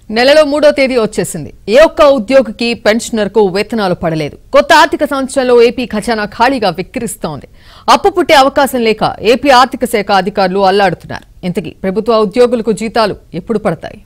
నెలలో మూడో తేదీ వచ్చేసింది ఏ ఒక్క ఉద్యోగికి పెన్షనర్ కు వేతనాలు పడలేదు కొత్త ఆర్థిక సంవత్సరంలో ఏపీ ఖజానా ఖాళీగా విక్కిరిస్తోంది అప్పు పుట్టే అవకాశం లేక ఏపీ ఆర్థిక శాఖ అధికారులు అల్లాడుతున్నారు ఇంతకీ ప్రభుత్వ ఉద్యోగులకు జీతాలు ఎప్పుడు పడతాయి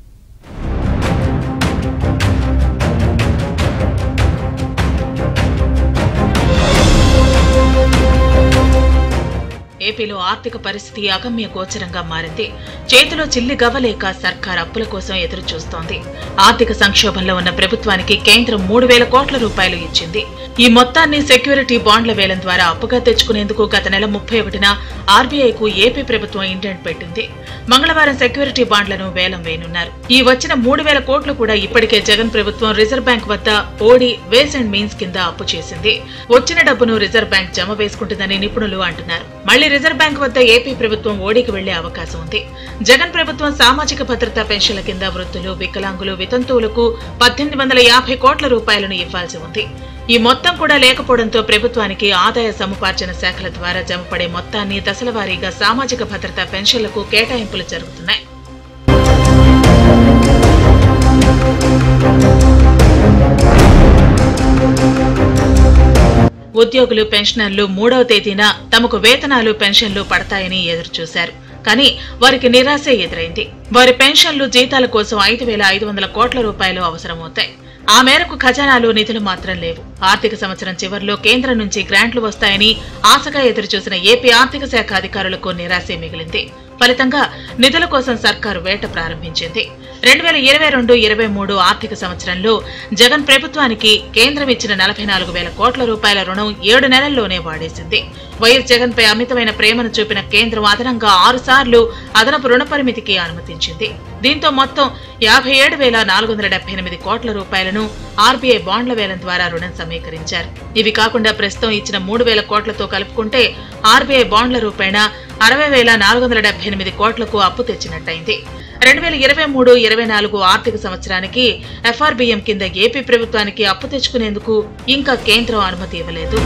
ఏపీలో ఆర్థిక పరిస్థితి అగమ్య గోచరంగా మారింది చేతిలో చిల్లి గవ్వలేక సర్కార్ అప్పుల కోసం ఎదురు చూస్తోంది ఆర్థిక సంక్షోభంలో ఉన్న ప్రభుత్వానికి కేంద్రం మూడు వేల కోట్ల రూపాయలు ఇచ్చింది ఈ మొత్తాన్ని సెక్యూరిటీ బాండ్ల వేలం ద్వారా అప్పుగా తెచ్చుకునేందుకు గత నెల ముప్పై ఒకటిన ఆర్బీఐకు ఏపీ ప్రభుత్వం ఇంటెంట్ పెట్టింది మంగళవారం సెక్యూరిటీ బాండ్లను వేలం వేయనున్నారు ఈ వచ్చిన మూడు వేల కోట్లు కూడా ఇప్పటికే జగన్ ప్రభుత్వం రిజర్వ్ బ్యాంక్ వద్ద ఓడి వేస్ అండ్ మీన్స్ కింద అప్పు చేసింది వచ్చిన డబ్బును రిజర్వ్ బ్యాంక్ జమ వేసుకుంటుందని నిపుణులు అంటున్నారు మళ్లీ రిజర్వ్ బ్యాంక్ వద్ద ఏపీ ప్రభుత్వం ఓడికి వెళ్లే అవకాశం ఉంది జగన్ ప్రభుత్వం సామాజిక భద్రతా పెన్షన్ల కింద వృద్ధులు వికలాంగులు వితంతువులకు పద్దెనిమిది వందల యాభై కోట్ల రూపాయలను ఇవ్వాల్సి ఉంది ఈ మొత్తం కూడా లేకపోవడంతో ప్రభుత్వానికి ఆదాయ సముపార్జన శాఖల ద్వారా జమపడే మొత్తాన్ని దశలవారీగా సామాజిక భద్రతా పెన్షన్లకు కేటాయింపులు జరుగుతున్నాయి ఉద్యోగులు పెన్షనర్లు మూడవ తేదీన తమకు వేతనాలు పెన్షన్లు పడతాయని ఎదురుచూశారు కానీ వారికి నిరాశే ఎదురైంది వారి పెన్షన్లు జీతాల కోసం ఐదు వేల ఐదు వందల కోట్ల రూపాయలు అవసరమవుతాయి ఆ మేరకు ఖజానాలో నిధులు మాత్రం లేవు ఆర్థిక సంవత్సరం చివరిలో కేంద్రం నుంచి గ్రాంట్లు వస్తాయని ఆశగా ఎదురుచూసిన ఏపీ ఆర్థిక శాఖ అధికారులకు నిరాశే మిగిలింది ఫలితంగా నిధుల కోసం సర్కారు వేట ప్రారంభించింది రెండు వేల ఇరవై రెండు ఇరవై మూడు ఆర్థిక సంవత్సరంలో జగన్ ప్రభుత్వానికి కేంద్రం ఇచ్చిన నలభై నాలుగు వేల కోట్ల రూపాయల రుణం ఏడు నెలల్లోనే వాడేసింది వైఎస్ జగన్ పై అమితమైన ప్రేమను చూపిన కేంద్రం అదనంగా ఆరు సార్లు అదనపు రుణ పరిమితికి అనుమతించింది దీంతో మొత్తం యాభై ఏడు వేల నాలుగు వందల డెబ్బై ఎనిమిది కోట్ల రూపాయలను ఆర్బీఐ బాండ్ల వేలం ద్వారా రుణం సమీకరించారు ఇవి కాకుండా ప్రస్తుతం ఇచ్చిన మూడు వేల కోట్లతో కలుపుకుంటే ఆర్బీఐ బాండ్ల రూపేణా అరవై వేల నాలుగు వందల డెబ్బై ఎనిమిది కోట్లకు అప్పు తెచ్చినట్టయింది రెండు వేల ఇరవై మూడు ఇరవై నాలుగు ఆర్థిక సంవత్సరానికి ఎఫ్ఆర్బిఎం కింద ఏపీ ప్రభుత్వానికి అప్పు తెచ్చుకునేందుకు ఇంకా కేంద్రం అనుమతి ఇవ్వలేదు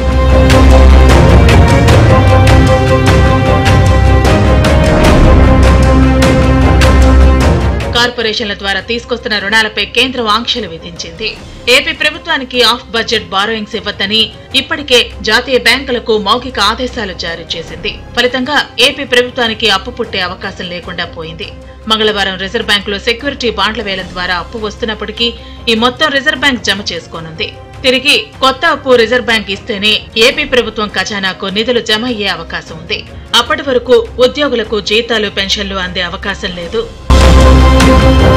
కార్పొరేషన్ల ద్వారా తీసుకొస్తున్న రుణాలపై కేంద్రం ఆంక్షలు విధించింది ఏపీ ప్రభుత్వానికి ఆఫ్ బడ్జెట్ బారోయింగ్స్ ఇవ్వద్దని ఇప్పటికే జాతీయ బ్యాంకులకు మౌఖిక ఆదేశాలు జారీ చేసింది ఫలితంగా ఏపీ ప్రభుత్వానికి అప్పు పుట్టే అవకాశం లేకుండా పోయింది మంగళవారం రిజర్వ్ బ్యాంకులో సెక్యూరిటీ బాండ్ల వేలం ద్వారా అప్పు వస్తున్నప్పటికీ ఈ మొత్తం రిజర్వ్ బ్యాంక్ జమ చేసుకోనుంది తిరిగి కొత్త అప్పు రిజర్వ్ బ్యాంక్ ఇస్తేనే ఏపీ ప్రభుత్వం ఖజానాకు నిధులు జమ అయ్యే అవకాశం ఉంది అప్పటి వరకు ఉద్యోగులకు జీతాలు పెన్షన్లు అందే అవకాశం లేదు